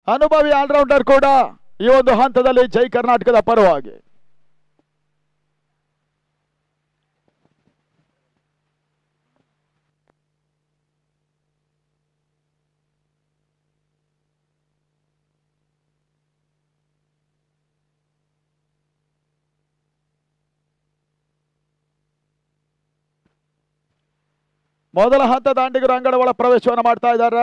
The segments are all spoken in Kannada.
ಅನುಭವಿ ಆಲ್ರೌಂಡರ್ ಕೂಡ ಈ ಒಂದು ಹಂತದಲ್ಲಿ ಜೈ ಕರ್ನಾಟಕದ ಪರವಾಗಿ ಮೊದಲ ಹಂತ ದಾಂಡಿಗರು ಅಂಗಡ ಒಳ ಪ್ರವೇಶವನ್ನು ಮಾಡ್ತಾ ಇದ್ದಾರೆ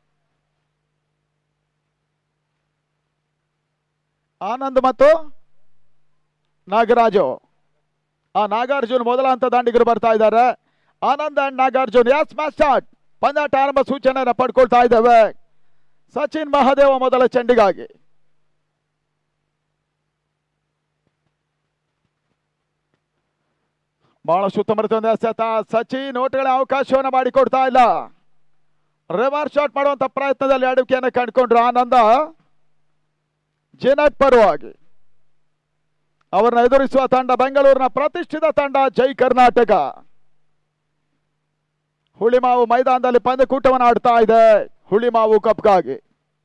ಆನಂದ್ ಮತ್ತು ನಾಗರಾಜು ಆ ನಾಗಾರ್ಜುನ್ ಮೊದಲ ಹಂತ ದಾಂಡಿಗರು ಬರ್ತಾ ಇದ್ದಾರೆ ಆನಂದ್ ಅಂಡ್ ನಾಗಾರ್ಜುನ್ ಯಾಸ್ ಸ್ಟಾರ್ಟ್ ಪಂದ್ಯಾಟ ಆರಂಭ ಸೂಚನೆಯನ್ನು ಪಡ್ಕೊಳ್ತಾ ಇದ್ದೇವೆ ಸಚಿನ್ ಮಹಾದೇವ ಮೊದಲ ಚೆಂಡಿಗಾಗಿ ಬಹಳ ಸುತ್ತಮುತ್ತ ಎಸೆತ ಸಚಿನ್ ಓಟ್ಗಳ ಅವಕಾಶವನ್ನು ಮಾಡಿಕೊಡ್ತಾ ಇಲ್ಲ ರಿವರ್ಸ್ ಶಾಟ್ ಮಾಡುವಂತ ಪ್ರಯತ್ನದಲ್ಲಿ ಅಡುಗೆಯನ್ನು ಕಂಡುಕೊಂಡ್ರು ಆನಂದ ಜಿನಟ್ ಪರವಾಗಿ ಅವರನ್ನ ಎದುರಿಸುವ ತಂಡ ಬೆಂಗಳೂರಿನ ಪ್ರತಿಷ್ಠಿತ ತಂಡ ಜೈ ಕರ್ನಾಟಕ ಹುಳಿಮಾವು ಮೈದಾನದಲ್ಲಿ ಪಂದ್ಯಕೂಟವನ್ನು ಆಡ್ತಾ ಇದೆ ಹುಳಿಮಾವು ಕಪ್ಗಾಗಿ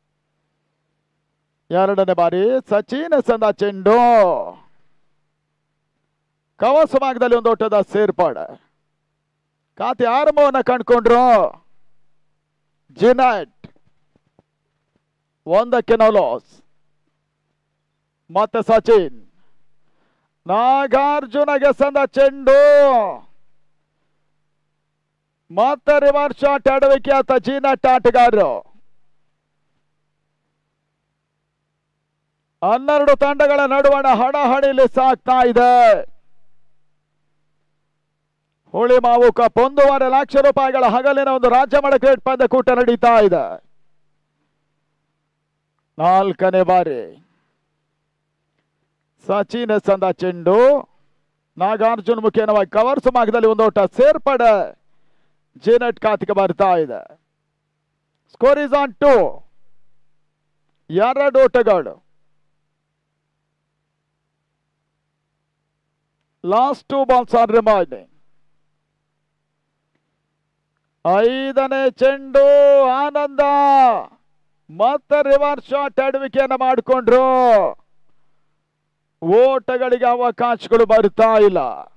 ಎರಡನೇ ಬಾರಿ ಸಚಿನ್ ಸಂದ ಚೆಂಡು ಕವಸ ಭಾಗದಲ್ಲಿ ಒಂದು ಓಟದ ಸೇರ್ಪಾಡೆ ಖಾತೆ ಆರಂಭವನ್ನು ಕಂಡುಕೊಂಡ್ರು ಜಿನಟ್ ಒಂದಕ್ಕೆ ನೋ ಲಾಸ್ ಮತ್ತೆ ಸಚಿನ್ ನಾಗಾರ್ಜುನಗೆ ಸಂದ ಚೆಂಡು ಮತ್ತೆ ರಿವರ್ಸ್ ಶಾಟ್ ಆಡುವಿಕೆ ಆತ ಜಿನಟ್ ಆಟಗಾರರು ಹನ್ನೆರಡು ತಂಡಗಳ ನಡುವಣ ಹಣಹಣಿಲಿ ಸಾಗ್ತಾ ಇದೆ ಹುಳಿ ಮಾವು ಕಪ್ ಒಂದೂವರೆ ಲಕ್ಷ ರೂಪಾಯಿಗಳ ಹಗಲಿನ ಒಂದು ರಾಜ್ಯ ಮಟ್ಟ ಕ್ರಿಕೆಟ್ ಪಂದ್ಯಕೂಟ ನಡೀತಾ ಇದೆ ನಾಲ್ಕನೇ ಬಾರಿ ಸಚಿನ್ ಸಂದ ಚೆಂಡು ನಾಗಾರ್ಜುನ್ ಮುಖೇನವಾಗಿ ಕವರ್ಸ್ ಭಾಗದಲ್ಲಿ ಒಂದು ಓಟ ಸೇರ್ಪಡೆ ಜೇನೆಟ್ ಖಾತೆಗೆ ಬರ್ತಾ ಇದೆ ಸ್ಕೋರ್ ಇಸ್ ಆನ್ ಟು ಎರಡು ಓಟಗಳು last two balls are remaining ಐದನೇ ಚೆಂಡು ಆನಂದ ಮತ್ತೆ ರಿವರ್ಸ್ ಶಾಟ್ ಅಡುವಿಕೆಯನ್ನು ಮಾಡಿಕೊಂಡ್ರು ಓಟಗಳಿಗೆ ಅವಕಾಶಗಳು ಬರ್ತಾ ಇಲ್ಲ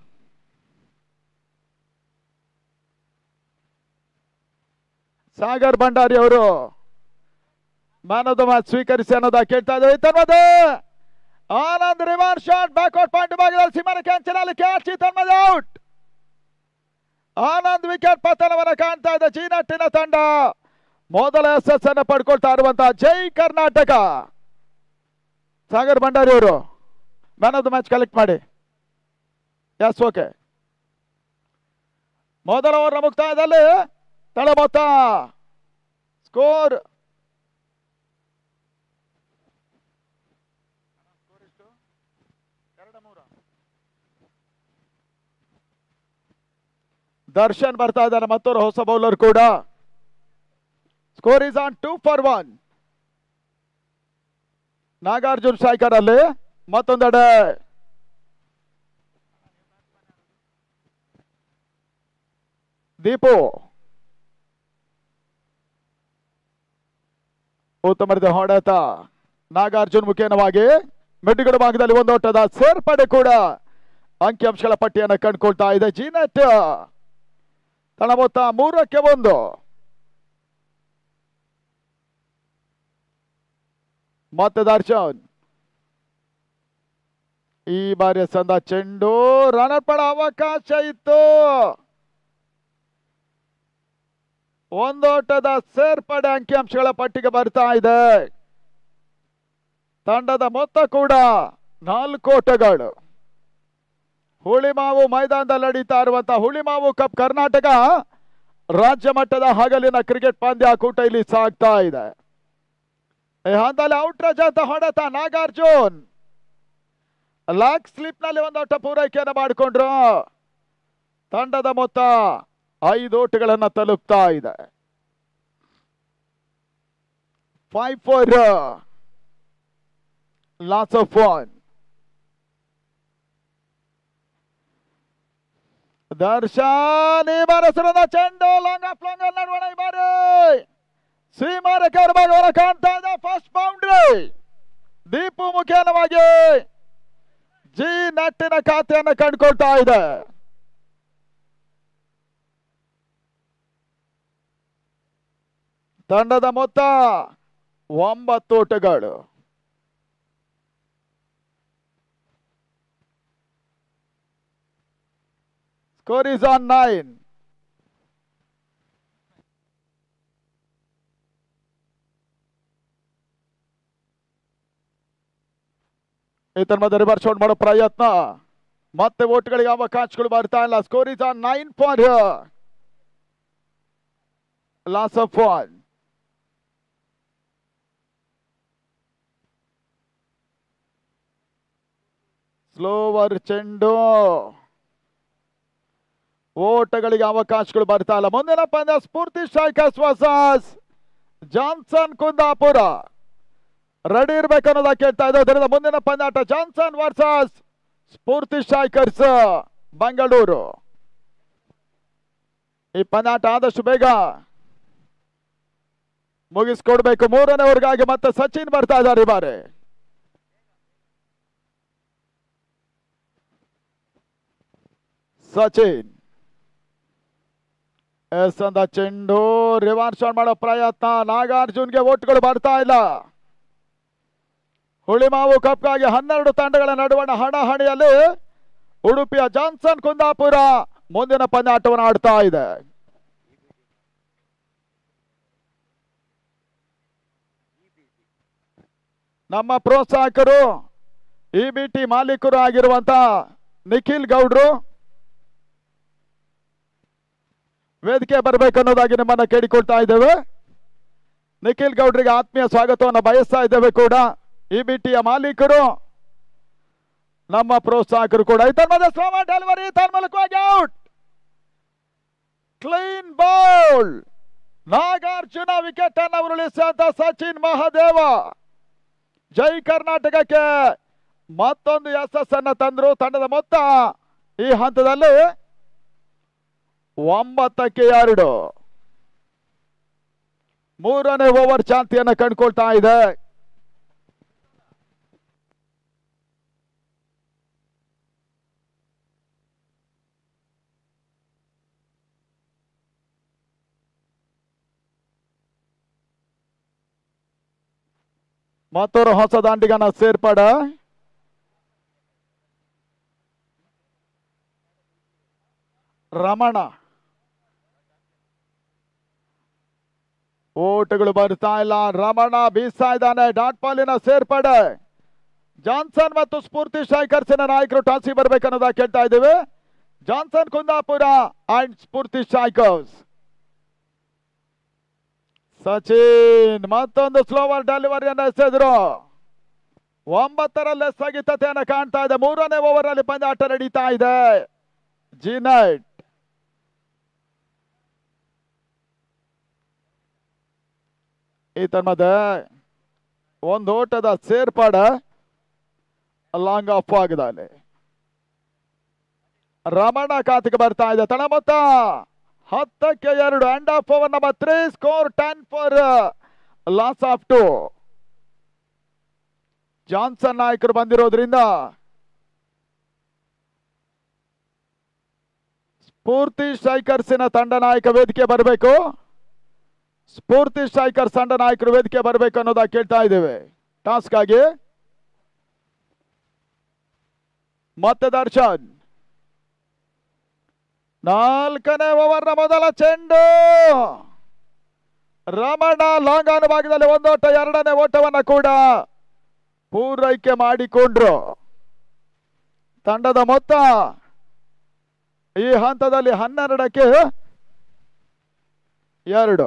ಸಾಗರ್ ಭಂಡಾರಿ ಅವರು ಮ್ಯಾನ್ ಆಫ್ ದ ಮ್ಯಾಚ್ ಸ್ವೀಕರಿಸಿ ಅನ್ನೋದ ಕೇಳ್ತಾ ಇದ್ದಾರೆ ತನ್ಮದೆ Anand reverse shot backward point ಭಾಗದಲ್ಲಿ ಸಿಮನ ಕ್ಯಾಂಚನಲ್ಲಿ ಕ್ಯಾಚ್ ತನ್ಮದ ಔಟ್ ಆನಂದ್ ವಿಕೆಟ್ ಪತನವನ್ನು ಕಾಣ್ತಾ ಇದೆ ಚೀನಟ್ಟಿನ ತಂಡ ಮೊದಲ ಎಸ್ ಅನ್ನು ಪಡ್ಕೊಳ್ತಾ ಇರುವಂತಹ ಜೈ ಕರ್ನಾಟಕ ಸಾಗರ್ ಭಂಡಾರಿ ಅವರು man of the match collect ಮಾಡಿ ಎಸ್ ಓಕೆ ಮೊದಲ ಓವರ್ ಮುಕ್ತಾಯದಲ್ಲಿ ತಳ ಮೊತ್ತ ಸ್ಕೋರ್ ದರ್ಶನ್ ಬರ್ತಾ ಇದ್ದಾರೆ ಮತ್ತೊರು ಹೊಸ ಬೌಲರ್ ಕೂಡ score is on two for one Nagarjun striker ಅಲ್ಲಿ ಮತ್ತೊಂದೆಡೆ ದೀಪು ಉತ್ತಮ ಹೊಡೆತ ನಾಗಾರ್ಜುನ್ ಮುಖೇನವಾಗಿ ಮೆಡ್ಡುಗಡ ಭಾಗದಲ್ಲಿ ಒಂದು ಓಟದ ಸೇರ್ಪಡೆ ಕೂಡ ಅಂಕಿಅಂಶಗಳ ಪಟ್ಟಿಯನ್ನು ಕಂಡುಕೊಳ್ತಾ ಇದೆ ಜೀನಟ್ ತಳ ಮೊತ್ತ ಮೂರಕ್ಕೆ ಒಂದು ಮತ್ತೆ ದರ್ಶನ್ ಈ ಬಾರಿಯ ಸಂದ ಚೆಂಡು ರನ್ ಪಡ ಅವಕಾಶ ಇತ್ತು ಒಂದೋಟದ ಸೇರ್ಪಡೆ ಅಂಕಿಅಂಶಗಳ ಪಟ್ಟಿಗೆ ಬರ್ತಾ ಇದೆ ತಂಡದ ಮೊತ್ತ ಕೂಡ ನಾಲ್ಕು ಓಟಗಳು ಹುಳಿಮಾವು ಮೈದಾನದಲ್ಲಿ ನಡೀತಾ ಇರುವಂತಹ ಹುಳಿಮಾವು ಕಪ್ ಕರ್ನಾಟಕ ರಾಜ್ಯ ಮಟ್ಟದ ಹಗಲಿನ ಕ್ರಿಕೆಟ್ ಪಂದ್ಯಾಕೂಟ ಇಲ್ಲಿ ಸಾಗ್ತಾ ಇದೆ ಈ ಹಂತದಲ್ಲಿ ಔಟ್ ರಜಾತ ಹೊಡೆತ ನಾಗಾರ್ಜುನ್ ಲಾಕ್ ಸ್ಲಿಪ್ ನಲ್ಲಿ ಒಂದು ಓಟ ಪೂರೈಕೆಯನ್ನು ಮಾಡಿಕೊಂಡ್ರು ತಂಡದ ಮೊತ್ತ ಐದು ಓಟಗಳನ್ನ ತಲುಪ್ತಾ ಇದೆ five for loss of one Darshan ಈ ಬಾರಿ ಹೆಸರದ ಚೆಂಡು ಲಾಂಗ್ ಆಫ್ ಲಾಂಗ್ ನಡುವಣ ಈ ಬಾರಿ ಶ್ರೀಮಾರಕ ಭಾಗವನ್ನು ಕಾಣ್ತಾ ಇದೆ ಫಸ್ಟ್ ಬೌಂಡ್ರಿ ದೀಪು ಮುಖೇನವಾಗಿ ಜಿ ನಟ್ಟಿನ ಖಾತೆಯನ್ನು ಕಂಡುಕೊಳ್ತಾ ಇದೆ ತಂಡದ ಮೊತ್ತ ಒಂಬತ್ತು ಓಟಗಳು ಸ್ಕೋರ್ ಇಸ್ ಆನ್ ನೈನ್ ಈತನ ಮಧ್ಯೆ ರಿವರ್ಸ್ ಔಟ್ ಮಾಡೋ ಪ್ರಯತ್ನ ಮತ್ತೆ ಓಟ್ಗಳಿಗೆ ಅವಕಾಶಗಳು ಬರ್ತಾ ಇಲ್ಲ score is on nine for loss of one slower ಚೆಂಡು ಓಟಗಳಿಗೆ ಅವಕಾಶಗಳು ಬರ್ತಾ ಇಲ್ಲ ಮುಂದಿನ ಪಂದ್ಯ Spoorthi Strikers versus Johnson Kundapura ready ಇರ್ಬೇಕು ಅನ್ನೋದ ಕೇಳ್ತಾ ಇದ್ದ ಅದರಿಂದ ಮುಂದಿನ ಪಂದ್ಯಾಟ Johnson versus Spoorthi Strikers Bengaluru ಈ ಪಂದ್ಯಾಟ ಆದಷ್ಟು ಬೇಗ ಮುಗಿಸ್ಕೊಡ್ಬೇಕು ಮೂರನೇ ವರ್ಗಾಗಿ ಮತ್ತೆ ಸಚಿನ್ ಬರ್ತಾ ಇದ್ದಾರೆ ಈ ಬಾರಿ ಸಚಿನ್ ಎಸ್ ಅಂದ ಚೆಂಡು ರಿವರ್ಸ್ ಶಾಟ್ ಮಾಡೋ ಪ್ರಯತ್ನ ನಾಗಾರ್ಜುನ್ಗೆ ಓಟ್ಗಳು ಬರ್ತಾ ಇಲ್ಲ ಹುಳಿಮಾವು ಕಪ್ಗಾಗಿ ಹನ್ನೆರಡು ತಂಡಗಳ ನಡುವಣ ಹಣಾಹಣಿಯಲ್ಲಿ ಉಡುಪಿಯ ಜಾನ್ಸನ್ ಕುಂದಾಪುರ ಮುಂದಿನ ಪಂದ್ಯಾಟವನ್ನು ಆಡ್ತಾ ಇದೆ ನಮ್ಮ ಪ್ರೋತ್ಸಾಹಕರು ಇ ಬಿ ಟಿ ಮಾಲೀಕರು ಆಗಿರುವಂತ ನಿಖಿಲ್ ಗೌಡ್ರು ವೇದಿಕೆ ಬರಬೇಕನ್ನೋದಾಗಿ ನಿಮ್ಮನ್ನ ಕೇಳಿಕೊಳ್ತಾ ಇದ್ದೇವೆ ನಿಖಿಲ್ ಗೌಡ್ರಿಗೆ ಆತ್ಮೀಯ ಸ್ವಾಗತವನ್ನು ಬಯಸ್ತಾ ಇದ್ದೇವೆ ಕೂಡ ಇ ಬಿ ಟಿಯ ಮಾಲೀಕರು ನಮ್ಮ ಪ್ರೋತ್ಸಾಹಕರು ಕೂಡ ಇತರ ಮಧ್ಯೆ ಸೋಮ ಡೆಲಿವರಿ ತನ್ಮೂಲಕವಾಗಿ out clean bowl Nagarjuna wicket ಅನ್ನು ಉರುಳಿಸಿದಂತ ಸಚಿನ್ ಮಹಾದೇವ ಜೈ ಕರ್ನಾಟಕಕ್ಕೆ ಮತ್ತೊಂದು ಯಶಸ್ಸನ್ನ ತಂದ್ರು ತಂಡದ ಮೊತ್ತ ಈ ಹಂತದಲ್ಲಿ ಒಂಬತ್ತಕ್ಕೆ ಎರಡು ಮೂರನೇ ಓವರ್ ಚಾಂತಿಯನ್ನ ಕಂಡುಕೊಳ್ತಾ ಇದೆ ಮತ್ತೊರು ಹೊಸ ದಾಂಡಿಗನ ಸೇರ್ಪಡೆ ರಮಣ ಓಟಗಳು ಬರ್ತಾ ಇಲ್ಲ ರಮಣ ಬೀಸ್ತಾ ಇದ್ದಾನೆ ಡಾಟ್ ಬಾಲಿನ ಸೇರ್ಪಡೆ ಜಾನ್ಸನ್ ಮತ್ತು ಸ್ಫೂರ್ತಿ ಸ್ಟ್ರೈಕರ್ಸಿನ ನಾಯಕರು ಟಾಸಿ ಬರ್ಬೇಕನ್ನೋದ ಕೇಳ್ತಾ ಇದ್ದೇವೆ Johnson Kundapura and Spoorthi Strikers Sachin ಮತ್ತೊಂದು ಸ್ಲೋವರ್ ಡೆಲಿವರಿಯನ್ನು ಎಸೆದ್ರು ಒಂಬತ್ತರಲ್ಲಿ ಸ್ಥಗಿತತೆಯನ್ನು ಕಾಣ್ತಾ ಇದೆ ಮೂರನೇ ಓವರ್ ಅಲ್ಲಿ ಪಂದ್ಯಾಟ ನಡೀತಾ ಇದೆ ಜಿನೈಟ್ ಈ ತನ್ಮದೆ ಒಂದು ಓಟದ ಸೇರ್ಪಾಡೆ ಲಾಂಗ್ ಆಫ್ ಆಗಿದೆ ಅಲ್ಲಿ ರಮಣ ಖಾತೆಗೆ ಬರ್ತಾ ಇದೆ ತಣ ಮೊತ್ತ ಹತ್ತಕ್ಕೆ ಎರಡು end of over number three score ten for loss of two Johnson ನಾಯಕರು ಬಂದಿರೋದ್ರಿಂದ ಸ್ಫೂರ್ತಿ ಸ್ಟ್ರೈಕರ್ಸಿನ ತಂಡ ನಾಯಕ ವೇದಿಕೆ ಬರಬೇಕು ಸ್ಫೂರ್ತಿ ಸ್ಟ್ರೈಕರ್ಸ್ ತಂಡ ನಾಯಕರು ವೇದಿಕೆ ಬರಬೇಕು ಅನ್ನೋದ ಕೇಳ್ತಾ ಇದ್ದೇವೆ ಟಾಸ್ಕ್ ಆಗಿ ಮತ್ತೆ ದರ್ಶನ್ ನಾಲ್ಕನೇ ಓವರ್ನ ಮೊದಲ ಚೆಂಡು ರಮಣ ಲಾಂಗ್ ಅನುಭಾಗದಲ್ಲಿ ಒಂದೋಟ ಎರಡನೇ ಓಟವನ್ನ ಕೂಡ ಪೂರೈಕೆ ಮಾಡಿಕೊಂಡ್ರು ತಂಡದ ಮೊತ್ತ ಈ ಹಂತದಲ್ಲಿ ಹನ್ನೆರಡಕ್ಕೆ ಎರಡು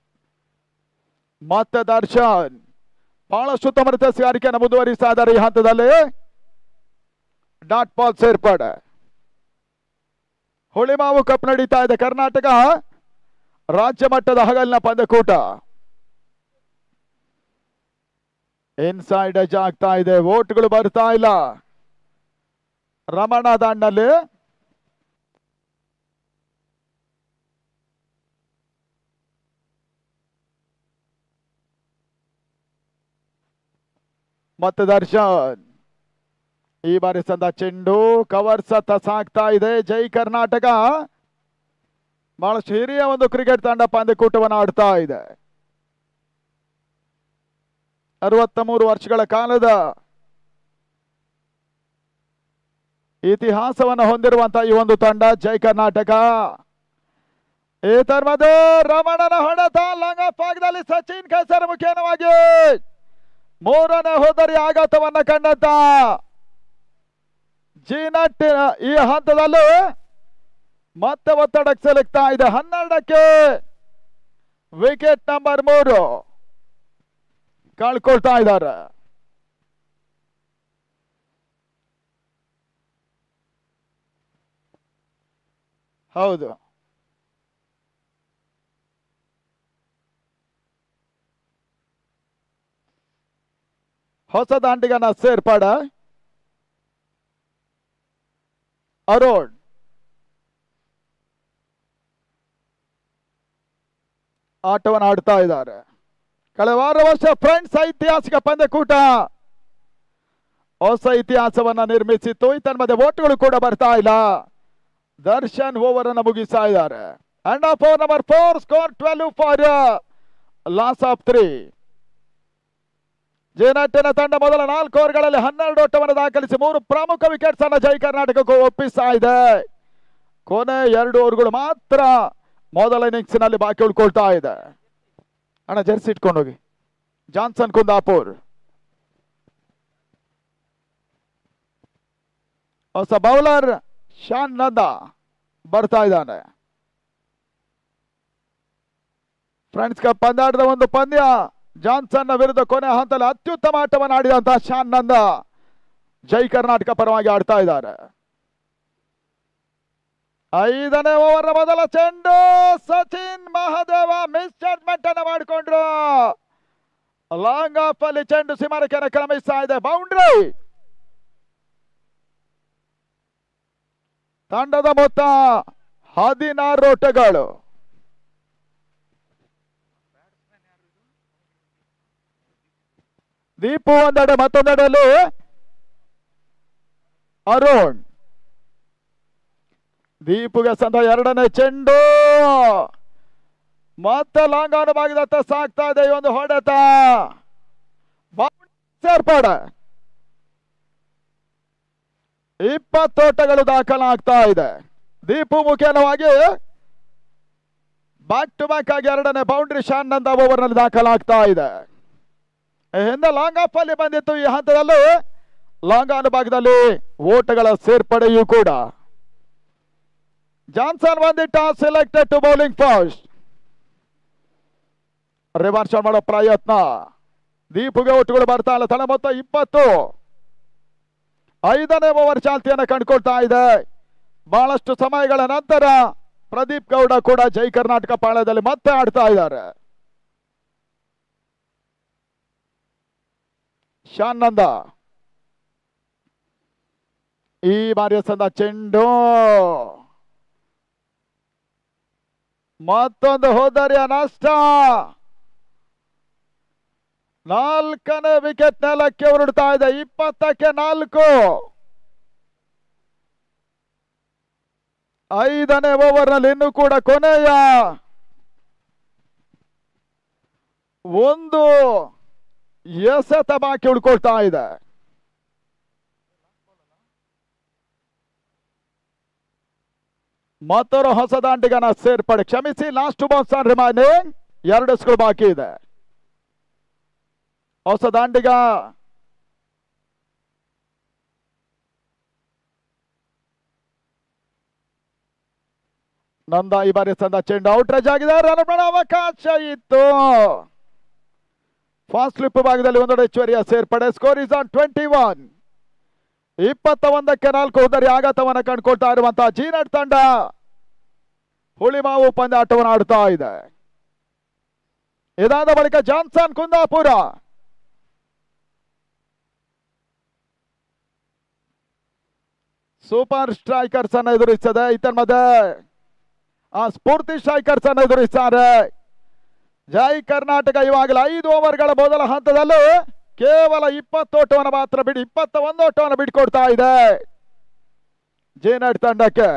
ಮತ್ತೆ ದರ್ಶನ್ ಬಹಳಷ್ಟು ಉತ್ತಮ ತಸ್ಗಾರಿಕೆಯನ್ನು ಮುಂದುವರಿಸ್ತಾ ಇದ್ದಾರೆ ಈ ಹಂತದಲ್ಲಿ ಡಾಟ್ ಬಾಲ್ ಸೇರ್ಪಡೆ ಹುಳಿಮಾವು ಕಪ್ ನಡೀತಾ ಇದೆ ಕರ್ನಾಟಕ ರಾಜ್ಯ ಮಟ್ಟದ ಹಗಲಿನ ಪಂದ್ಯಕೂಟ ಇನ್ಸೈಡ್ ಎಜ್ ಆಗ್ತಾ ಇದೆ ಓಟ್ಗಳು ಬರ್ತಾ ಇಲ್ಲ ರಮಣ ದಾಂಡ್ನಲ್ಲಿ ಮತ್ತೆ ದರ್ಶನ್ ಈ ಬಾರಿ ಸಂದ ಚೆಂಡು ಕವರ್ ಸತ್ತ ಸಾಕ್ತಾ ಇದೆ ಜೈ ಕರ್ನಾಟಕ ಬಹಳಷ್ಟು ಹಿರಿಯ ಒಂದು ಕ್ರಿಕೆಟ್ ತಂಡ ಪಂದ್ಯಕೂಟವನ್ನು ಆಡ್ತಾ ಇದೆ ಅರವತ್ತ ಮೂರು ವರ್ಷಗಳ ಕಾಲದ ಇತಿಹಾಸವನ್ನು ಹೊಂದಿರುವಂತಹ ಈ ಒಂದು ತಂಡ ಜೈ ಕರ್ನಾಟಕ ಈ ತರ್ಮದ ರಮಣನ ಹೊಡೆತ ಲಂಗ ಪಾಗದಲ್ಲಿ ಸಚಿನ್ ಕೆಸರು ಮುಖ್ಯವಾಗಿ ಮೂರನೇ ಹೋದರಿ ಆಘಾತವನ್ನ ಕಂಡಂತ ಜೀನಟ್ ಈ ಹಂತದಲ್ಲಿ ಮತ್ತೆ ಒತ್ತಡಕ್ಕೆ ಸಿಲುಕ್ತಾ ಇದೆ ಹನ್ನೆರಡಕ್ಕೆ ವಿಕೆಟ್ ನಂಬರ್ ಮೂರು ಕಳ್ಕೊಳ್ತಾ ಇದ್ದಾರೆ ಹೌದು ಹೊಸ ದಾಂಡಿಗನ ಸೇರ್ಪಾಡ ಅರುಣ್ ಆಟವನ್ನು ಆಡ್ತಾ ಇದ್ದಾರೆ ಕಳೆವಾರ ವರ್ಷ ಫ್ರೆಂಡ್ಸ್ ಐತಿಹಾಸಿಕ ಪಂದ್ಯಕೂಟ ಹೊಸ ಇತಿಹಾಸವನ್ನ ನಿರ್ಮಿಸಿತ್ತು ತನ್ಮಧ್ಯೆ ಓಟ್ಗಳು ಕೂಡ ಬರ್ತಾ ಇಲ್ಲ ದರ್ಶನ್ ಓವರ್ ಅನ್ನು ಮುಗಿಸ್ತಾ ಇದ್ದಾರೆ end of over number four score twelve for loss of three ಜೇನಟ್ಟಿನ ತಂಡ ಮೊದಲ ನಾಲ್ಕು ಓವರ್ಗಳಲ್ಲಿ ಹನ್ನೆರಡು ಓಟವನ್ನು ದಾಖಲಿಸಿ ಮೂರು ಪ್ರಮುಖ ವಿಕೆಟ್ಸ್ ಅನ್ನು ಜೈ ಕರ್ನಾಟಕಕ್ಕೂ ಒಪ್ಪಿಸ್ತಾ ಇದೆ ಕೊನೆ ಎರಡು ಓವರ್ಗಳು ಮಾತ್ರ ಮೊದಲ ಇನ್ನಿಂಗ್ಸ್ ನಲ್ಲಿ ಬಾಕಿ ಉಳ್ಕೊಳ್ತಾ ಇದೆ ಅಣ್ಣ ಜರ್ಸಿ ಇಟ್ಕೊಂಡು ಹೋಗಿ ಜಾನ್ಸನ್ ಕುಂದಾಪುರ್ ಹೊಸ ಬೌಲರ್ ಶಾನ್ ನಂದ ಬರ್ತಾ ಇದ್ದಾನೆ ಫ್ರೆಂಡ್ಸ್ ಕಪ್ ಪಂದ್ಯಾಟದ ಒಂದು ಪಂದ್ಯ ಜಾನ್ಸನ್ ವಿರುದ್ಧ ಕೊನೆ ಹಂತದಲ್ಲಿ ಅತ್ಯುತ್ತಮ ಆಟವನ್ನು ಆಡಿದಂತಹ ಶಾನ್ ನಂದ ಜೈ ಕರ್ನಾಟಕ ಪರವಾಗಿ ಆಡ್ತಾ ಇದ್ದಾರೆ ಐದನೇ ಓವರ್ ಮೊದಲ ಚೆಂಡು ಸಚಿನ್ ಮಹಾದೇವ ಮಿಸ್ ಜಡ್ಮೆಂಟ್ ಅನ್ನು ಮಾಡಿಕೊಂಡ್ರು ಲಾಂಗ್ ಆಫ್ ಅಲ್ಲಿ ಚೆಂಡು ಸಿಮರಕ್ಕೆ ಕ್ರಮಿಸ್ತಾ ಇದೆ ಬೌಂಡ್ರಿ ತಂಡದ ಮೊತ್ತ ಹದಿನಾರು ಓಟಗಳು ದೀಪು ಒಂದೆಡೆ ಮತ್ತೊಂದೆಡೆಯಲ್ಲಿ ಅರುಣ್ ದೀಪುಗೆ ಸಂದ ಎರಡನೇ ಚೆಂಡು ಮತ್ತೆ ಲಾಂಗ್ ಆನ್ ಭಾಗದತ್ತ ಸಾಕ್ತಾ ಇದೆ ಈ ಒಂದು ಹೊಡೆತ ಸೇರ್ಪಾಡ ಇಪ್ಪತ್ತೋಟಗಳು ದಾಖಲಾಗ್ತಾ ಇದೆ ದೀಪು ಮುಖೇನವಾಗಿ ಬ್ಯಾಕ್ ಟು ಬ್ಯಾಕ್ ಆಗಿ ಎರಡನೇ ಬೌಂಡ್ರಿ ಶಾನ್ ನಂದ ಓವರ್ ನಲ್ಲಿ ದಾಖಲಾಗ್ತಾ ಇದೆ ಹಿಂದೆ ಲಾಂಗ್ ಆಫ್ ಅಲ್ಲಿ ಬಂದಿತ್ತು ಈ ಹಂತದಲ್ಲಿ ಲಾಂಗ್ ಆನ್ ಭಾಗದಲ್ಲಿ ಓಟಗಳ ಸೇರ್ಪಡೆಯೂ ಕೂಡ ಜಾನ್ಸನ್ ಬಂದಿಟ್ಟ selected to bowling first reverse ಮಾಡೋ ಪ್ರಯತ್ನ ದೀಪುಗೆ ಒಟ್ಟುಗಳು ಬರ್ತಾ ಇಲ್ಲ ತಲೆ ಮೊತ್ತ ಇಪ್ಪತ್ತು ಐದನೇ ಓವರ್ ಚಾಲ್ತಿಯನ್ನು ಕಂಡುಕೊಳ್ತಾ ಇದೆ ಬಹಳಷ್ಟು ಸಮಯಗಳ ನಂತರ ಪ್ರದೀಪ್ ಗೌಡ ಕೂಡ ಜೈ ಕರ್ನಾಟಕ ಪಾಳ್ಯದಲ್ಲಿ ಮತ್ತೆ ಆಡ್ತಾ ಇದ್ದಾರೆ ಶಾನಂದ ಈ ಬಾರಿಯ ಸಂದ ಚೆಂಡು ಮತ್ತೊಂದು ಹೋದರಿಯ ನಷ್ಟ ನಾಲ್ಕನೇ ವಿಕೆಟ್ ನೆಲಕ್ಕೆ ಉರುಡ್ತಾ ಇದೆ ಇಪ್ಪತ್ತಕ್ಕೆ ನಾಲ್ಕು ಐದನೇ ಓವರ್ ನಲ್ಲಿ ಇನ್ನು ಕೂಡ ಕೊನೆಯ ಒಂದು ಎಸೆತ ಬಾಕಿ ಉಳ್ಕೊಳ್ತಾ ಇದೆ ಮತ್ತೊರು ಹೊಸ ದಾಂಡಿಗನ ಸೇರ್ಪಡೆ ಕ್ಷಮಿಸಿ ಲಾಸ್ಟ್ ಬಾಕ್ಸ್ ಆನ್ ರಿಮೈನಿಂಗ್ ಎರಡು ಸ್ಕೋರ್ ಬಾಕಿ ಇದೆ ಹೊಸ ದಾಂಡಿಗ ನಂದ ಈ ಬಾರಿ ಸಂದ ಚೆಂಡು ಔಟ್ ರಜ್ ಆಗಿದೆ ರನ್ ಮಾಡೋ ಅವಕಾಶ ಇತ್ತು ಫಾಸ್ಟ್ ಸ್ಲಿಪ್ ಭಾಗದಲ್ಲಿ ಒಂದೊಡೆ ಹೆಚ್ಚುವರಿಯ ಸೇರ್ಪಡೆ score is on twenty one ಇಪ್ಪತ್ತ ಒಂದಕ್ಕೆ ನಾಲ್ಕು ಉದರಿ ಆಘಾತವನ್ನು ಕಂಡುಕೊಳ್ತಾ ಇರುವಂತಹ ಜೀನಟ್ ತಂಡ ಹುಳಿಮಾವು ಪಂದ್ಯಾಟವನ್ನು ಆಡ್ತಾ ಇದೆ ಇದಾದ ಬಳಿಕ ಜಾನ್ಸನ್ ಕುಂದಾಪುರ ಸೂಪರ್ ಸ್ಟ್ರೈಕರ್ಸ್ ಅನ್ನು ಎದುರಿಸ್ತದೆ ಇತನ್ಮಧ್ಯೆ ಆ ಸ್ಫೂರ್ತಿ ಸ್ಟ್ರೈಕರ್ಸ್ ಅನ್ನು ಎದುರಿಸ್ತಾರೆ ಜೈ ಕರ್ನಾಟಕ ಇವಾಗಲೇ ಐದು ಓವರ್ಗಳ ಮೊದಲ ಹಂತದಲ್ಲೂ ಕೇವಲ ಇಪ್ಪತ್ತು ಓಟವನ್ನು ಮಾತ್ರ ಬಿಡಿ ಇಪ್ಪತ್ತ ಒಂದು ಓಟವನ್ನು ಬಿಟ್ಕೊಡ್ತಾ ಇದೆ ಜೇನಡ್ ತಂಡಕ್ಕೆ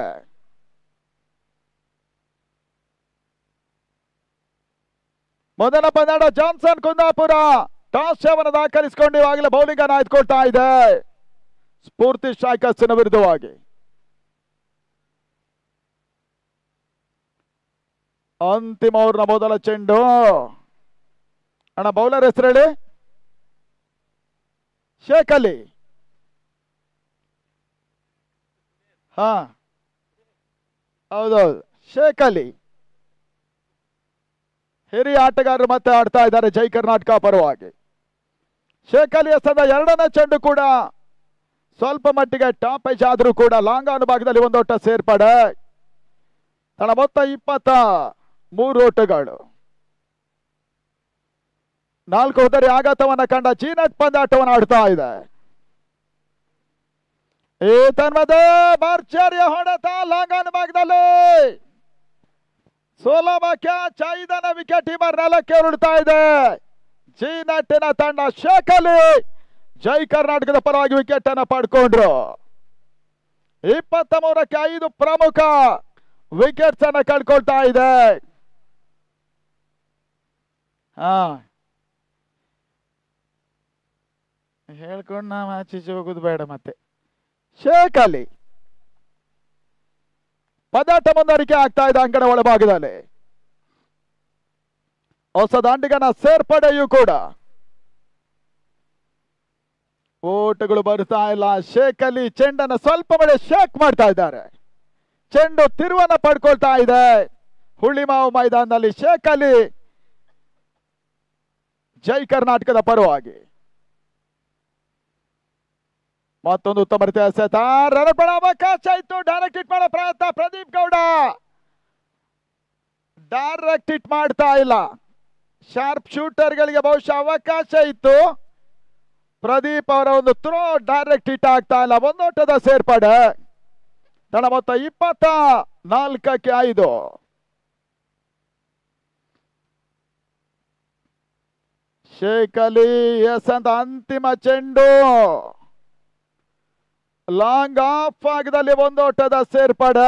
ಮೊದಲ ಪಂದ್ಯಾಟ ಜಾನ್ಸನ್ ಕುಂದಾಪುರ ಟಾಸ್ ಸೇವನ ದಾಖಲಿಸಿಕೊಂಡು ಇವಾಗಲೇ ಬೌಲಿಂಗ್ ಅನ್ನು ಆಯ್ದುಕೊಳ್ತಾ ಇದೆ ಸ್ಫೂರ್ತಿ ಸ್ಟ್ರೈಕರ್ಸ್ನ ವಿರುದ್ಧವಾಗಿ ಅಂತಿಮ ಓವರ್ನ ಮೊದಲ ಚೆಂಡು ಅಣ್ಣ ಬೌಲರ್ ಹೆಸರು ಹೇಳಿ ಶೇಖ್ ಅಲಿ ಹಾ ಹೌದೌದು ಶೇಖ್ ಅಲಿ ಹಿರಿಯ ಆಟಗಾರರು ಮತ್ತೆ ಆಡ್ತಾ ಇದ್ದಾರೆ ಜೈ ಕರ್ನಾಟಕ ಪರವಾಗಿ ಶೇಖ್ ಅಲಿ ಎಸೆದ ಎರಡನೇ ಚೆಂಡು ಕೂಡ ಸ್ವಲ್ಪ ಮಟ್ಟಿಗೆ ಟಾಪ್ ಎಜ್ ಆದ್ರೂ ಕೂಡ ಲಾಂಗ್ ಆನ್ ಭಾಗದಲ್ಲಿ ಒಂದು ಓಟ ಸೇರ್ಪಡೆ ತನ್ನ ಮೊತ್ತ ಇಪ್ಪತ್ತ ಮೂರು ಓಟಗಳು ನಾಲ್ಕು ಹೋದರೆ ಆಘಾತವನ್ನ ಕಂಡ ಚೀನಟ್ ಪಂದಾಟವನ್ನು ಆಡ್ತಾ ಇದೆ ಈ ತನ್ಮದ ಭರ್ಜರಿಯ ಹೊಡೆತ ಲಾಂಗ್ ಆನ್ ಭಾಗದಲ್ಲಿ ಸುಲಭ ಕ್ಯಾಚ್ ಐದನ ವಿಕೆಟ್ ಇವರ್ ನೆಲಕ್ಕೆ ಉರುಳ್ತಾ ಇದೆ ಜಿ ನಟ್ಟಿನ ತಂಡ ಶೇಖಲಿ ಜೈ ಕರ್ನಾಟಕದ ಪರವಾಗಿ ವಿಕೆಟ್ ಅನ್ನ ಪಡ್ಕೊಂಡ್ರು ಇಪ್ಪತ್ತ ಮೂರಕ್ಕೆ ಐದು ಪ್ರಮುಖ ವಿಕೆಟ್ಸ್ ಅನ್ನ ಕಳ್ಕೊಳ್ತಾ ಇದೆ ಹಾ ಹೇಳ್ಕೊಂಡು ನಾವು ಆಚೀಚೆ ಹೋಗುದು ಬೇಡ ಮತ್ತೆ ಶೇಖ್ ಅಲಿ ಪದಾಟ ಮುಂದುವರಿಕೆ ಆಗ್ತಾ ಇದೆ ಅಂಗಡ ಒಳಭಾಗದಲ್ಲಿ ಹೊಸ ದಾಂಡಿಗನ ಸೇರ್ಪಡೆಯೂ ಕೂಡ ಓಟಗಳು ಬರ್ತಾ ಇಲ್ಲ ಶೇಖ್ ಅಲಿ ಚೆಂಡನ್ನ ಸ್ವಲ್ಪ ಮಳೆ ಶೇಕ್ ಮಾಡ್ತಾ ಇದ್ದಾರೆ ಚೆಂಡು ತಿರುವನ್ನ ಪಡ್ಕೊಳ್ತಾ ಇದೆ ಹುಳಿಮಾವು ಮೈದಾನದಲ್ಲಿ ಶೇಖ್ ಅಲಿ ಜೈ ಕರ್ನಾಟಕದ ಪರವಾಗಿ ಮತ್ತೊಂದು ಉತ್ತಮ ರೀತಿಯ ಎಸೆತ ರನ್ ಮಾಡೋ ಅವಕಾಶ ಇತ್ತು ಡೈರೆಕ್ಟ್ ಹಿಟ್ ಮಾಡೋ ಪ್ರಯತ್ನ ಪ್ರದೀಪ್ ಗೌಡ ಡೈರೆಕ್ಟ್ ಹಿಟ್ ಮಾಡ್ತಾ ಇಲ್ಲ ಶಾರ್ಪ್ ಶೂಟರ್ಗಳಿಗೆ ಬಹುಶಃ ಅವಕಾಶ ಇತ್ತು ಪ್ರದೀಪ್ ಅವರ ಒಂದು ಥ್ರೋ ಡೈರೆಕ್ಟ್ ಹಿಟ್ ಆಗ್ತಾ ಇಲ್ಲ ಒಂದೋಟದ ಸೇರ್ಪಡೆ ತನ್ನ ಮೊತ್ತ ಇಪ್ಪತ್ತ ನಾಲ್ಕಕ್ಕೆ ಐದು ಶೇಖ್ ಅಲಿ ಎಸ್ ಅಂತ ಅಂತಿಮ ಚೆಂಡು ಲಾಂಗ್ ಆಫ್ ಭಾಗದಲ್ಲಿ ಒಂದೋಟದ ಸೇರ್ಪಡೆ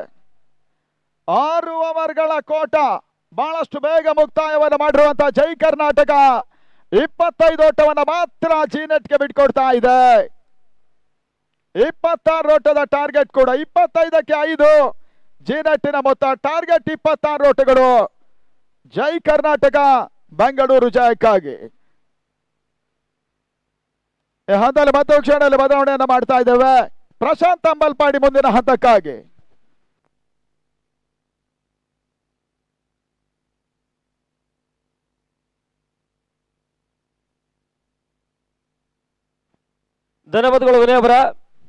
ಆರು ಓವರ್ಗಳ ಕೋಟ ಬಹಳಷ್ಟು ಬೇಗ ಮುಕ್ತಾಯವನ್ನು ಮಾಡಿರುವಂತಹ ಜೈ ಕರ್ನಾಟಕ ಇಪ್ಪತ್ತೈದು ಓಟವನ್ನು ಮಾತ್ರ ಜೀನೆಟ್ಗೆ ಬಿಟ್ಕೊಡ್ತಾ ಇದೆ ಇಪ್ಪತ್ತಾರು ಓಟದ ಟಾರ್ಗೆಟ್ ಕೂಡ ಇಪ್ಪತ್ತೈದಕ್ಕೆ ಐದು ಜೀನೆಟ್ಟಿನ ಮೊತ್ತ ಟಾರ್ಗೆಟ್ ಇಪ್ಪತ್ತಾರು ಓಟಗಳು ಜೈ ಕರ್ನಾಟಕ ಬೆಂಗಳೂರು ಜಯಕ್ಕಾಗಿ ಈ ಹಂತದಲ್ಲಿ ಮತ್ತೆ ಕ್ಷಣದಲ್ಲಿ ಬದಲಾವಣೆಯನ್ನು ಮಾಡ್ತಾ ಇದ್ದೇವೆ ಪ್ರಶಾಂತ್ ಅಂಬಲ್ಪಾಡಿ ಮುಂದಿನ ಹಂತಕ್ಕಾಗಿ ಧನ್ಯವಾದಗಳು ವಿನಯ್ ಅವರ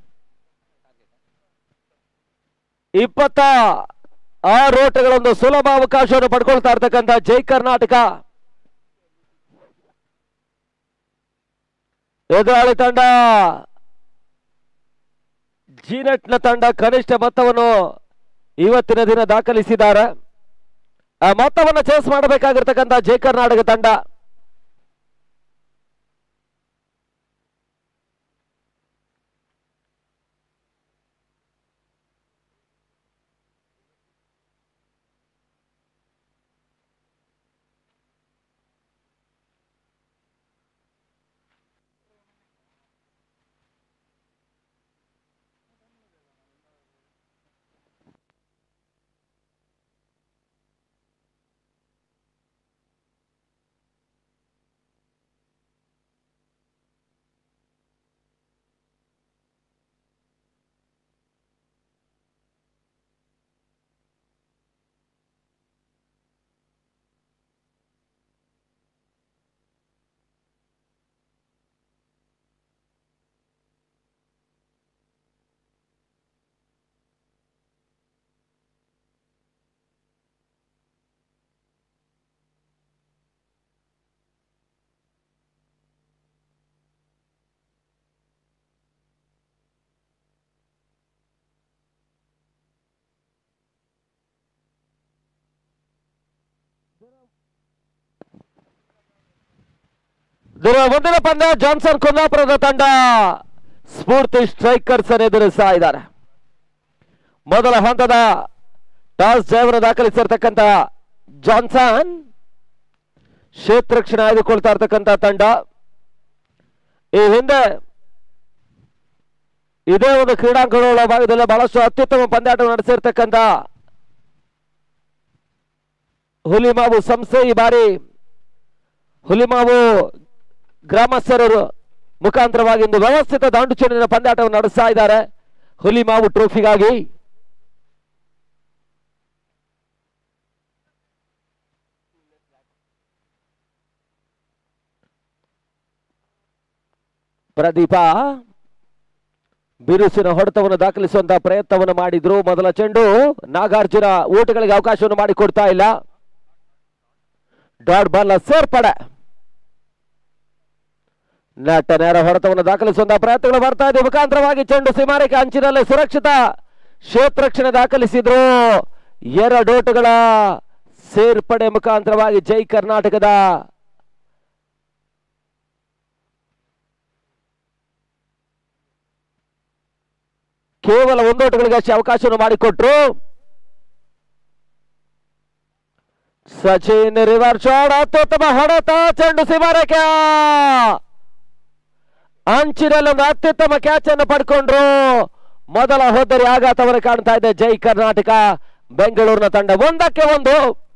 ಇಪ್ಪತ್ತ ಆರು ಓಟಗಳೊಂದು ಸುಲಭ ಅವಕಾಶವನ್ನು ಪಡ್ಕೊಳ್ತಾ ಇರ್ತಕ್ಕಂಥ ಜೈ ಕರ್ನಾಟಕ ಎದುರಾಳಿ ತಂಡ ನ ತಂಡ ಕನಿಷ್ಠ ಮೊತ್ತವನ್ನು ಇವತ್ತಿನ ದಿನ ದಾಖಲಿಸಿದ್ದಾರೆ ಆ ಮೊತ್ತವನ್ನು ಚೇಸ್ ಮಾಡಬೇಕಾಗಿರ್ತಕ್ಕಂಥ ಜೈ ಕರ್ನಾಟಕ ತಂಡ ಇದರ ಮುಂದಿನ ಪಂದ್ಯ ಜಾನ್ಸನ್ ಕುಂದಾಪುರದ ತಂಡ ಸ್ಫೂರ್ತಿ ಸ್ಟ್ರೈಕರ್ಸ್ ಅನ್ನು ಎದುರಿಸ್ತಾ ಇದ್ದಾರೆ ಮೊದಲ ಹಂತದ ಟಾಸ್ ಜಯವನ್ನು ದಾಖಲಿಸಿರ್ತಕ್ಕಂಥ ಜಾನ್ಸನ್ ಕ್ಷೇತ್ರಕ್ಷಣೆ ಆಯ್ದುಕೊಳ್ತಾ ಇರ್ತಕ್ಕಂಥ ತಂಡ ಈ ಹಿಂದೆ ಇದೇ ಒಂದು ಕ್ರೀಡಾಂಗಣಗಳ ಭಾಗದಲ್ಲಿ ಬಹಳಷ್ಟು ಅತ್ಯುತ್ತಮ ಪಂದ್ಯಾಟ ನಡೆಸಿರ್ತಕ್ಕಂಥ ಹುಲಿಮಾವು ಸಂಸ್ಥೆ ಈ ಬಾರಿ ಹುಲಿಮಾವು ಗ್ರಾಮಸ್ಥರರು ಮುಖಾಂತರವಾಗಿ ಒಂದು ವ್ಯವಸ್ಥಿತ ದಾಂಡು ಚೆಂಡಿನ ಪಂದ್ಯಾಟವನ್ನು ನಡೆಸ್ತಾ ಇದ್ದಾರೆ ಹುಲಿಮಾವು ಟ್ರೋಫಿಗಾಗಿ ಪ್ರದೀಪ ಬಿರುಸಿನ ಹೊಡೆತವನ್ನು ದಾಖಲಿಸುವಂತಹ ಪ್ರಯತ್ನವನ್ನು ಮಾಡಿದ್ರು ಮೊದಲ ಚೆಂಡು ನಾಗಾರ್ಜುನ ಊಟಗಳಿಗೆ ಅವಕಾಶವನ್ನು ಮಾಡಿಕೊಡ್ತಾ ಇಲ್ಲ ಡಾಟ್ ಬಾಲ್ ಸೇರ್ಪಡೆ ನಟ ನೇರ ಹೊಡೆತವನ್ನು ದಾಖಲಿಸುವಂತಹ ಪ್ರಯತ್ನಗಳು ಬರ್ತಾ ಇದೆ ಮುಖಾಂತರವಾಗಿ ಚೆಂಡು ಸೀಮಾರೇಖೆ ಅಂಚಿನಲ್ಲಿ ಸುರಕ್ಷಿತ ಕ್ಷೇತ್ರಕ್ಷಣೆ ದಾಖಲಿಸಿದ್ರು ಎರಡೋಟುಗಳ ಸೇರ್ಪಡೆ ಮುಖಾಂತರವಾಗಿ ಜೈ ಕರ್ನಾಟಕದ ಕೇವಲ ಒಂದೋಟಗಳಿಗೆ ಅಷ್ಟೇ ಅವಕಾಶವನ್ನು ಮಾಡಿಕೊಟ್ರು ಸಚಿನ್ ರಿವರ್ಸ್ ಶಾಟ್ ಅತ್ಯುತ್ತಮ ಹೊಡೆತ ಚೆಂಡು ಸೀಮಾರೇಖೆ ಅಂಚಿನಲ್ಲಿ ಒಂದು ಅತ್ಯುತ್ತಮ ಕ್ಯಾಚ್ ಅನ್ನು ಪಡ್ಕೊಂಡ್ರು ಮೊದಲ ಹೋದರಿ ಆಘಾತವನ್ನು ಕಾಣ್ತಾ ಇದೆ ಜೈ ಕರ್ನಾಟಕ ಬೆಂಗಳೂರಿನ ತಂಡ ಒಂದಕ್ಕೆ ಒಂದು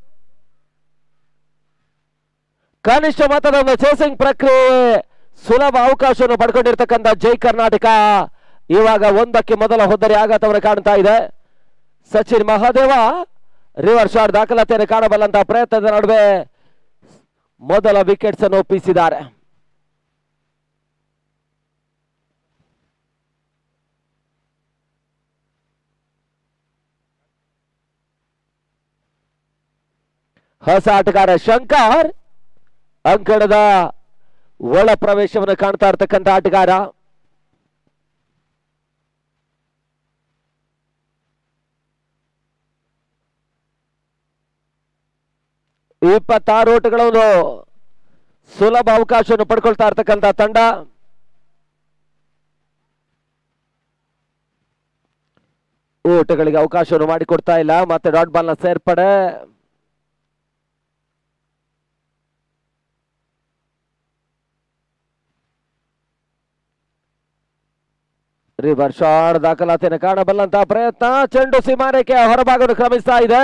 ಕನಿಷ್ಠ ಮತದ ಒಂದು ಚೇಸಿಂಗ್ ಪ್ರಕ್ರಿಯೆ ಸುಲಭ ಅವಕಾಶವನ್ನು ಪಡ್ಕೊಂಡಿರ್ತಕ್ಕಂಥ ಜೈ ಕರ್ನಾಟಕ ಇವಾಗ ಒಂದಕ್ಕೆ ಮೊದಲ ಹೊದ್ದರಿ ಆಘಾತವನ್ನು ಕಾಣ್ತಾ ಇದೆ ಸಚಿನ್ ಮಹಾದೇವ ರಿವರ್ಸ್ ಶಾಟ್ ದಾಖಲಾತಿಯನ್ನು ಕಾಣಬಲ್ಲಂತಹ ಪ್ರಯತ್ನದ ನಡುವೆ ಮೊದಲ ವಿಕೆಟ್ಸ್ ಅನ್ನು ಒಪ್ಪಿಸಿದ್ದಾರೆ ಹೊಸ ಆಟಗಾರ ಶಂಕರ್ ಅಂಕಣದ ಒಳ ಪ್ರವೇಶವನ್ನು ಕಾಣ್ತಾ ಇರ್ತಕ್ಕಂಥ ಆಟಗಾರ ಇಪ್ಪತ್ತಾರು ಓಟಗಳನ್ನು ಸುಲಭ ಅವಕಾಶವನ್ನು ಪಡ್ಕೊಳ್ತಾ ಇರ್ತಕ್ಕಂಥ ತಂಡ ಓಟಗಳಿಗೆ ಅವಕಾಶವನ್ನು ಮಾಡಿಕೊಡ್ತಾ ಇಲ್ಲ ಮತ್ತೆ ಡಾಟ್ ಬಾಲ್ ನ ಸೇರ್ಪಡೆ ರಿವರ್ ಶಾಟ್ ದಾಖಲಾತಿಯನ್ನು ಕಾಣಬಲ್ಲಂತಹ ಪ್ರಯತ್ನ ಚೆಂಡು ಸೀಮಾರೇಖೆ ಹೊರಭಾಗವನ್ನು ಕ್ರಮಿಸ್ತಾ ಇದೆ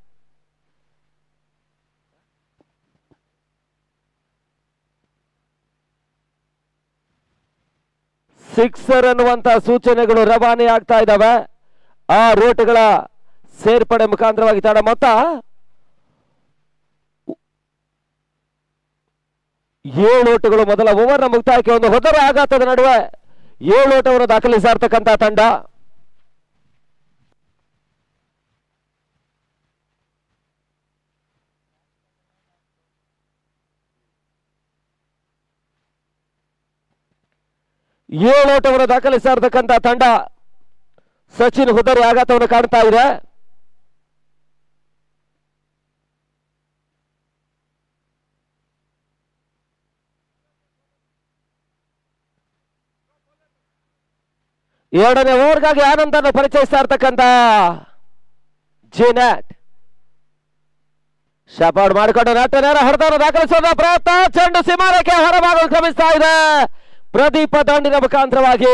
ಸಿಕ್ಸರ್ ಅನ್ನುವಂತ ಸೂಚನೆಗಳು ರವಾನೆ ಆಗ್ತಾ ಇದ್ದಾವೆ ಆ ರೋಟ್ಗಳ ಸೇರ್ಪಡೆ ಮುಖಾಂತರವಾಗಿ ತಡ ಮೊತ್ತ ಏಳು ಓಟಗಳು ಮೊದಲ ಓವರ್ನ ಮುಕ್ತಾಯಕ್ಕೆ ಒಂದು ಹೊದರ ಆಘಾತದ ನಡುವೆ ಏಳು ಓಟವನ್ನು ದಾಖಲಿಸಿರ್ತಕ್ಕಂಥ ತಂಡ ಏಳು ಓಟವನ್ನು ದಾಖಲಿಸಿರ್ತಕ್ಕಂಥ ತಂಡ ಸಚಿನ್ ಹುದರಿ ಆಘಾತವನ್ನು ಕಾಣ್ತಾ ಇದೆ ಎರಡನೇ ಓವರ್ಗಾಗಿ ಆನಂದನ್ನು ಪರಿಚಯಿಸ್ತಾ ಇರ್ತಕ್ಕಂಥ ಜಿನೆಟ್ ಶಪಾಡ್ ಮಾಡಿಕೊಂಡು ನಟ ನೇರ ಹೊಡೆದನ್ನು ದಾಖಲಿಸೋದ ಪ್ರಯತ್ನ ಚೆಂಡು ಸೀಮಾರೇಖೆ ಹೊರಭಾಗಲು ಕ್ರಮಿಸ್ತಾ ಇದೆ ಪ್ರದೀಪ ದಾಂಡಿನ ಮುಖಾಂತರವಾಗಿ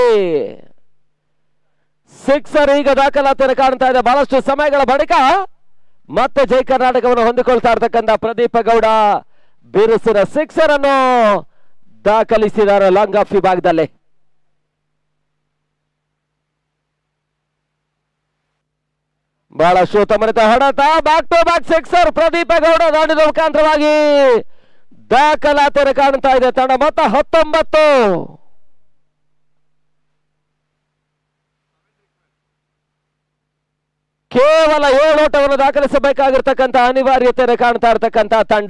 ಸಿಕ್ಸರ್ ಈಗ ದಾಖಲಾತಿಯನ್ನು ಕಾಣ್ತಾ ಇದೆ ಬಹಳಷ್ಟು ಸಮಯಗಳ ಬಳಿಕ ಮತ್ತೆ ಜೈ ಕರ್ನಾಟಕವನ್ನು ಹೊಂದಿಕೊಳ್ತಾ ಇರ್ತಕ್ಕಂಥ ಪ್ರದೀಪ ಗೌಡ ಬಿರುಸಿನ ಸಿಕ್ಸರ್ ಅನ್ನು ದಾಖಲಿಸಿದ್ದಾರೆ ಲಾಂಗ್ ಆಫ್ ವಿಭಾಗದಲ್ಲಿ ಬಹಳಷ್ಟು ತಮರಿತ ಹೊಡೆತ back to back sixer Pradeep Gowda ದಾಂಡಿನ ಮುಖಾಂತರವಾಗಿ ದಾಖಲಾತಿಯನ್ನು ಕಾಣ್ತಾ ಇದೆ ತಂಡ ಮೊತ್ತ ಹತ್ತೊಂಬತ್ತು ಕೇವಲ ಏಳು ಓಟವನ್ನು ದಾಖಲಿಸಬೇಕಾಗಿರ್ತಕ್ಕಂಥ ಅನಿವಾರ್ಯತೆಯನ್ನು ಕಾಣ್ತಾ ಇರ್ತಕ್ಕಂಥ ತಂಡ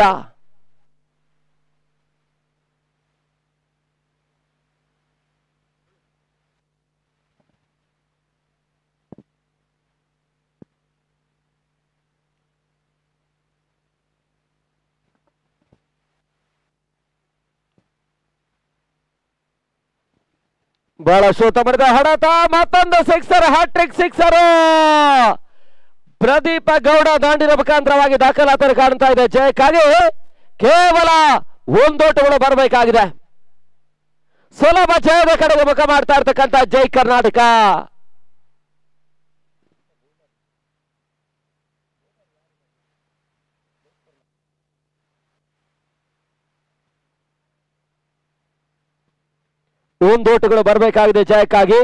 ಬಹಳ ಶೂತ ಮಾಡಿದ ಹೊಡೆತ ಮತ್ತೊಂದು sixer hattrick sixer Pradeep Gowda ದಾಂಡಿನ ಮುಖಾಂತರವಾಗಿ ದಾಖಲಾತಿ ಕಾಣ್ತಾ ಇದೆ ಜಯಕ್ಕಾಗಿ ಕೇವಲ ಒಂದೋಟಗಳು ಬರಬೇಕಾಗಿದೆ ಸುಲಭ ಜಯದ ಕಡೆಗೆ ಮುಖ ಮಾಡ್ತಾ ಇರ್ತಕ್ಕಂಥ ಜೈ ಕರ್ನಾಟಕ ಒಂದೋಟಗಳು ಬರಬೇಕಾಗಿದೆ ಜಯಕ್ಕಾಗಿ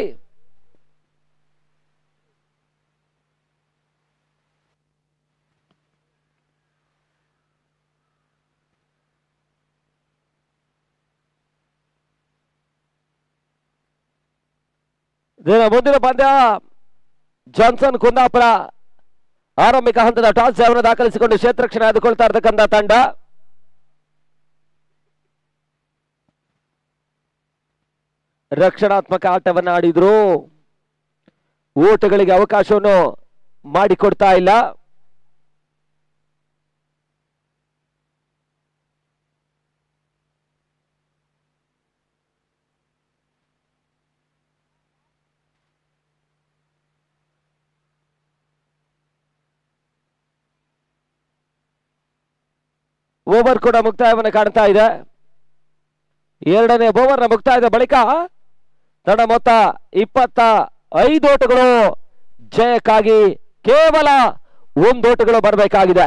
ಇದರ ಮುಂದಿನ ಪಂದ್ಯ ಜಾನ್ಸನ್ ಕುಂದಾಪುರ ಆರಂಭಿಕ ಹಂತದ ಟಾಸ್ ಜಯವನ್ನು ದಾಖಲಿಸಿಕೊಂಡು ಕ್ಷೇತ್ರಕ್ಷಣೆ ಆದುಕೊಳ್ತಾ ಇರತಕ್ಕಂಥ ತಂಡ ರಕ್ಷಣಾತ್ಮಕ ಆಟವನ್ನ ಆಡಿದ್ರು ಓಟಗಳಿಗೆ ಅವಕಾಶವನ್ನು ಮಾಡಿಕೊಡ್ತಾ ಇಲ್ಲ ಓವರ್ ಕೂಡ ಮುಕ್ತಾಯವನ್ನು ಕಾಣ್ತಾ ಇದೆ ಎರಡನೇ ಓವರ್ನ ಮುಕ್ತಾಯದ ಬಳಿಕ ತಡ ಮೊತ್ತ ಇಪ್ಪತ್ತ ಐದು ಓಟಗಳು ಜಯಕ್ಕಾಗಿ ಕೇವಲ ಒಂದು ಓಟಗಳು ಬರಬೇಕಾಗಿದೆ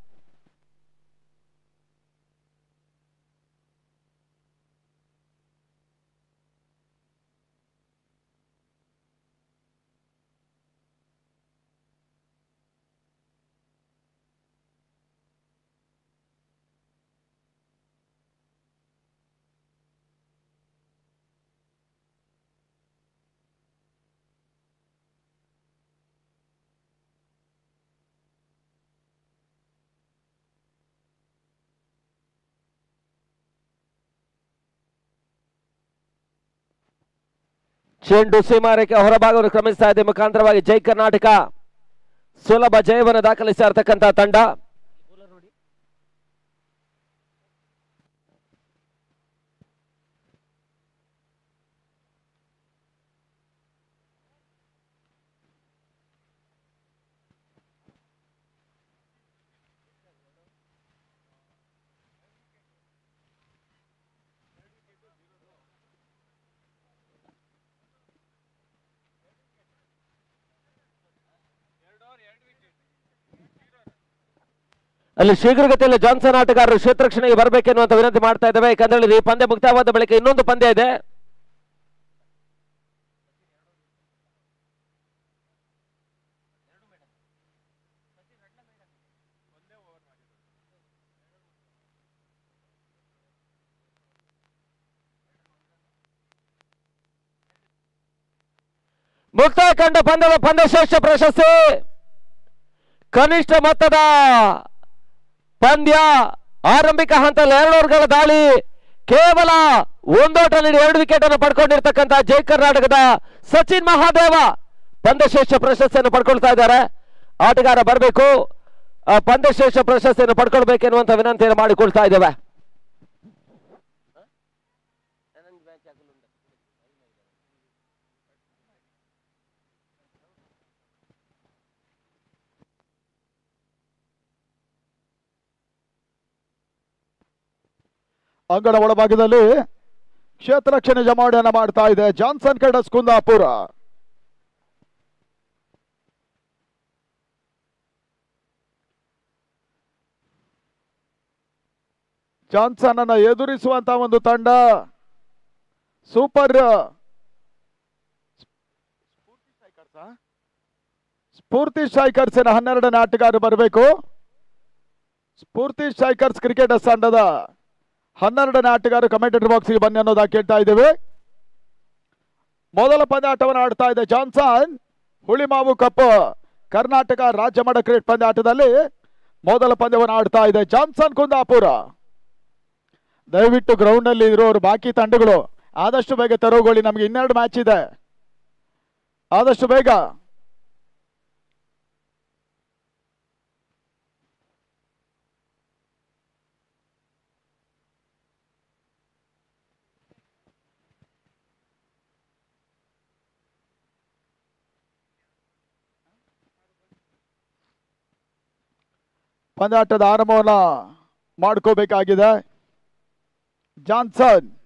ಚೆಂಡು ಸೀಮಾರೇಖೆ ಹೊರಭಾಗವನ್ನು ಕ್ರಮಿಸ್ತಾ ಇದೆ ಮುಖಾಂತರವಾಗಿ ಜೈ ಕರ್ನಾಟಕ ಸುಲಭ ಜಯವನ್ನು ದಾಖಲಿಸ್ತಾ ಇರತಕ್ಕಂತ ತಂಡ ಅಲ್ಲಿ ಶೀಘ್ರಗತಿಯಲ್ಲಿ ಜಾನ್ಸನ್ ಆಟಗಾರರು ಕ್ಷೇತ್ರಕ್ಷಣೆಗೆ ಬರಬೇಕೆನ್ನುವಂತ ವಿನಂತಿ ಮಾಡ್ತಾ ಇದ್ದೇವೆ ಯಾಕಂದ್ರೆ ಈ ಪಂದ್ಯ ಮುಕ್ತಾಯವಾದ ಬಳಿಕ ಇನ್ನೊಂದು ಪಂದ್ಯ ಇದೆ ಮುಕ್ತಾಯ ಕಂಡ ಪಂದ್ಯದ ಪಂದ್ಯಶ್ರೇಷ್ಠ ಪ್ರಶಸ್ತಿ ಕನಿಷ್ಠ ಮೊತ್ತದ ಪಂದ್ಯ ಆರಂಭಿಕ ಹಂತದಲ್ಲಿ ಎರಡು ಓವರ್ಗಳ ದಾಳಿ ಕೇವಲ ಒಂದೋಟ ನೀಡಿ ಎರಡು ವಿಕೆಟ್ ಅನ್ನು ಪಡ್ಕೊಂಡಿರ್ತಕ್ಕಂಥ ಜೈ ಕರ್ನಾಟಕದ ಸಚಿನ್ ಮಹಾದೇವ ಪಂದ್ಯಶ್ರೇಷ್ಠ ಪ್ರಶಸ್ತಿಯನ್ನು ಪಡ್ಕೊಳ್ತಾ ಇದ್ದಾರೆ ಆಟಗಾರ ಬರಬೇಕು ಪಂದ್ಯಶ್ರೇಷ್ಠ ಪ್ರಶಸ್ತಿಯನ್ನು ಪಡ್ಕೊಳ್ಬೇಕೆನ್ನುವಂತ ವಿನಂತಿಯನ್ನು ಮಾಡಿಕೊಳ್ತಾ ಇದ್ದೇವೆ ಅಂಗಡ ಒಳಭಾಗದಲ್ಲಿ ಕ್ಷೇತ್ರ ರಕ್ಷಣೆ ಜಮಾವಣೆಯನ್ನ ಮಾಡ್ತಾ ಇದೆ ಜಾನ್ಸನ್ ಕೆಡಸ್ ಕುಂದಾಪುರ ಜಾನ್ಸನ್ ಅನ್ನ ಎದುರಿಸುವಂತ ಒಂದು ತಂಡ ಸೂಪರ್ ಸ್ಫೂರ್ತಿ ಸ್ಟ್ರೈಕರ್ಸ್ ಹನ್ನೆರಡನೇ ಆಟಗಾರ ಬರಬೇಕು ಸ್ಫೂರ್ತಿ ಸ್ಟ್ರೈಕರ್ಸ್ ಕ್ರಿಕೆಟ್ ತಂಡದ ಹನ್ನೆರಡನೇ ಆಟಗಾರ ಕಮೆಂಟೇಟರ್ ಬಾಕ್ಸ್ಗೆ ಬನ್ನಿ ಅನ್ನೋದಾಗಿ ಕೇಳ್ತಾ ಇದ್ದೇವೆ ಮೊದಲ ಪಂದ್ಯಾಟವನ್ನು ಆಡ್ತಾ ಇದೆ ಜಾನ್ಸನ್ ಹುಳಿಮಾವು ಕಪ್ ಕರ್ನಾಟಕ ರಾಜ್ಯ ಮಟ್ಟ ಕ್ರಿಕೆಟ್ ಪಂದ್ಯಾಟದಲ್ಲಿ ಮೊದಲ ಪಂದ್ಯವನ್ನು ಆಡ್ತಾ ಇದೆ ಜಾನ್ಸನ್ ಕುಂದಾಪುರ ದಯವಿಟ್ಟು ಗ್ರೌಂಡ್ ಅಲ್ಲಿ ಇರೋರು ಬಾಕಿ ತಂಡಗಳು ಆದಷ್ಟು ಬೇಗ ತೆರವುಗೊಳ್ಳಿ ನಮ್ಗೆ ಇನ್ನೆರಡು ಮ್ಯಾಚ್ ಇದೆ ಆದಷ್ಟು ಬೇಗ ಪಂದ್ಯಾಟದ ಆರಂಭವನ್ನ ಮಾಡ್ಕೋಬೇಕಾಗಿದೆ ಜಾನ್ಸನ್